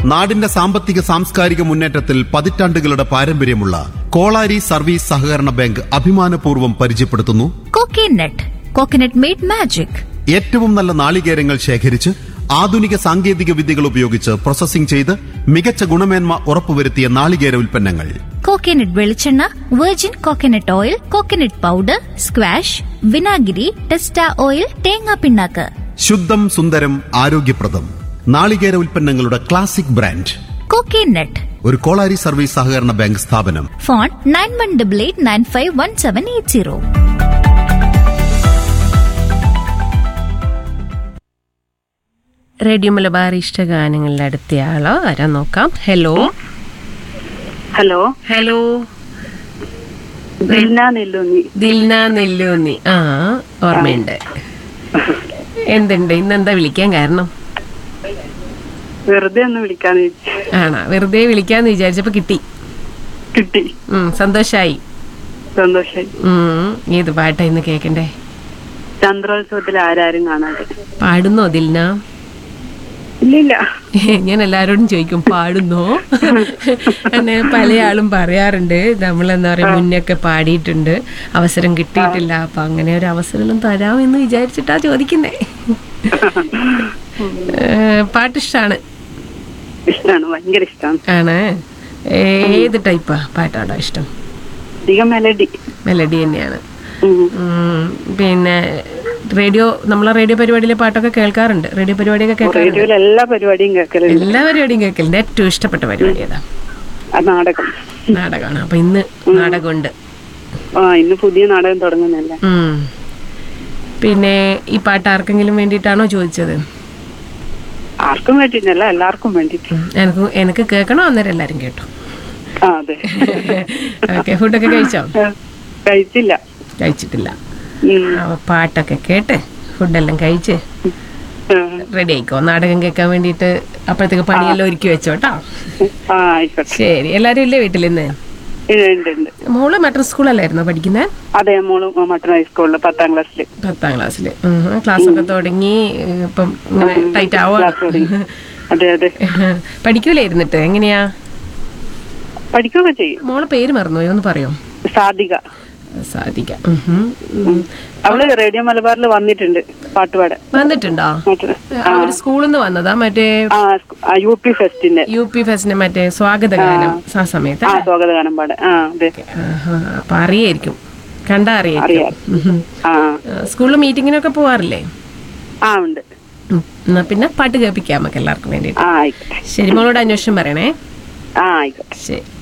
നാടിന്റെ സാമ്പത്തിക സാംസ്കാരിക മുന്നേറ്റത്തിൽ പതിറ്റാണ്ടുകളുടെ പാരമ്പര്യമുള്ള കോളാരി സർവീസ് സഹകരണ ബാങ്ക് അഭിമാനപൂർവ്വം പരിചയപ്പെടുത്തുന്നു കോക്കനട്ട് കോക്കനട്ട് മെയ്ഡ് മാജിക് ഏറ്റവും നല്ല നാളികേരങ്ങൾ ശേഖരിച്ച് ആധുനിക സാങ്കേതിക വിദ്യകൾ ഉപയോഗിച്ച് പ്രോസസ്സിംഗ് ചെയ്ത് മികച്ച ഗുണമേന്മ ഉറപ്പുവരുത്തിയ നാളികേര ഉൽപ്പന്നങ്ങൾ കോക്കനട്ട് വെളിച്ചെണ്ണ virgin coconut oil coconut powder squash വിനാഗിരി ടെസ്റ്റ ഓയിൽ തേങ്ങാ പിണ്ണാക്ക് ശുദ്ധം സുന്ദരം ആരോഗ്യപ്രദം നാളികേര ഉൽപ്പന്നങ്ങളുടെ ക്ലാസിക് ബ്രാൻഡ് കോക്കനട്ട് ഒരു കോളാരി സർവീസ് സഹകരണ ബാങ്ക് സ്ഥാപനം phone nine one double eight nine five one seven eight zero radio Malabar ഇഷ്ടഗാനങ്ങളുടെ അടുത്തയാളോ ആരാ നോക്കാം hello hello hello Dilna Nellunni Dilna Nellunni ആ ഓർമ്മയുണ്ട് എന്തുണ്ട് ഇന്നെന്താ വിളിക്കാൻ കാരണം വെറുതെ ഒന്ന് വിളിക്കാന്ന് വെച്ചു ആണോ വെറുതെ വിളിക്കാന്ന് വിചാരിച്ചപ്പോ കിട്ടി കിട്ടി ഉം, സന്തോഷായി സന്തോഷായി ഉം, ഏത് പാട്ടാ ഇന്ന് കേക്കണ്ടേ ചന്ദ്രോത്സവത്തിൽ ആരാരും കാണാതെ പാടുന്നോ ദിൽന ഇല്ലില്ല ഞാൻ എല്ലാരോടും ചോദിക്കും പാടുന്നോ എന്നെ പല ആളും പറയാറുണ്ട് നമ്മൾ എന്താ പറയാ മുന്നൊക്കെ പാടിയിട്ടുണ്ട് അവസരം കിട്ടിയിട്ടില്ല അപ്പൊ അങ്ങനെ ഒരു അവസരം തരാമെന്ന് വിചാരിച്ചിട്ടാ ചോദിക്കുന്നേ ഏ, പാട്ടിഷ്ടാണ് ഇഷ്ടമാണ് ഭയങ്കര ഇഷ്ടമാണ് ആണ് ഏത് ടൈപ്പാ പാട്ടാണോ ഇഷ്ടം അധികം മെലഡി മെലഡി തന്നെയാണ് ഉം. ഉം, പിന്നെ റേഡിയോ നമ്മളെ റേഡിയോ പരിപാടിയിലെ പാട്ടൊക്കെ കേൾക്കാറുണ്ട് റേഡിയോ പരിപാടിയൊക്കെ കേൾക്കാറുണ്ട് റേഡിയോയിൽ എല്ലാ പരിപാടിയും കേൾക്കലുണ്ട് എല്ലാ പരിപാടിയും കേൾക്കലുണ്ട് ഏറ്റവും ഇഷ്ടപ്പെട്ട പരിപാടി ഏതാ ആ നാടകം നാടകമാണ് അപ്പൊ ഇന്ന് നാടകമുണ്ട് ആ ഇന്ന് പുതിയ നാടകം തുടങ്ങുന്നല്ല ഉം. പിന്നെ ഈ പാട്ട് ആർക്കെങ്കിലും വേണ്ടിയിട്ടാണോ ചോദിച്ചത് ആർക്കും വേണ്ടിയിട്ടല്ല എല്ലാവർക്കും വേണ്ടിട്ട് ഉം. എനിക്ക് എനിക്ക് കേൾക്കണോ അന്നേരം എല്ലാരും കേട്ടോ ആ അതെ ഓക്കെ ഫുഡൊക്കെ കഴിച്ചോ കഴിച്ചില്ല കഴിച്ചിട്ടില്ല ഉം. അപ്പൊ പാട്ടൊക്കെ കേട്ട് ഫുഡെല്ലാം കഴിച്ച് ആ. റെഡി ആയിക്കോ നാടകം കേൾക്കാൻ വേണ്ടിയിട്ട് അപ്പോഴത്തേക്ക് പണിയെല്ലാം ഒരുക്കി വെച്ചോ കേട്ടോ ആ ആയിക്കോട്ടെ ശരി എല്ലാരും ഇല്ലേ വീട്ടിൽ ഇന്ന് ഉണ്ട് ഉണ്ട് ഉണ്ട് മോള് മെട്രോ സ്കൂളല്ലായിരുന്നോ പഠിക്കുന്നത് അതെ മോള് മട്ടൺ ഹൈസ്കൂളില് പത്താം ക്ലാസ്സില് പത്താം ക്ലാസ്സിൽ ക്ലാസ് ഒക്കെ തുടങ്ങി ഏഹ്, ഇപ്പം ഇങ്ങനെ ടൈറ്റ് ആവോ ക്ലാസ് തുടങ്ങി അതെ അതെ പഠിക്കൂലേ ഇരുന്നിട്ട് എങ്ങനെയാ പഠിക്കുകയൊക്കെ ചെയ്യും മോളെ പേര് മറന്നുപോയോ ഒന്ന് പറയോ സാധിക സാധിക്കാം ഉം. ഉം. അവള് റേഡിയോ മലബാറിൽ വന്നിട്ടുണ്ട് പാട്ടുപാടാൻ വന്നിട്ടുണ്ടോ മറ്റേ അവര് സ്കൂളിൽ നിന്ന് വന്നതാ മറ്റേ ആ സ്കൂ- ആ, യു പി ഫെസ്റ്റിന്റെ യു പി ഫെസ്റ്റിന് മറ്റേ സ്വാഗതഗാനം ആ സമയത്ത് ആ സ്വാഗതഗാനം പാടാൻ ആ അതെ ആഹാ. അപ്പൊ അറിയായിരിക്കും കണ്ടാ അറിയായിരിക്കും അറിയാം ഉം. ആ ആ, സ്കൂളിൽ മീറ്റിങ്ങിനൊക്കെ പോവാറില്ലേ ആ ഉണ്ട് ഉം. എന്നാ പിന്നെ പാട്ട് കേൾപ്പിക്കാം നമുക്ക് എല്ലാവർക്കും വേണ്ടിയിട്ട് ആ ആയിക്കോട്ടെ ശരി മോളോട് അന്വേഷണം പറയണേ ആ ആയിക്കോട്ടെ ശരി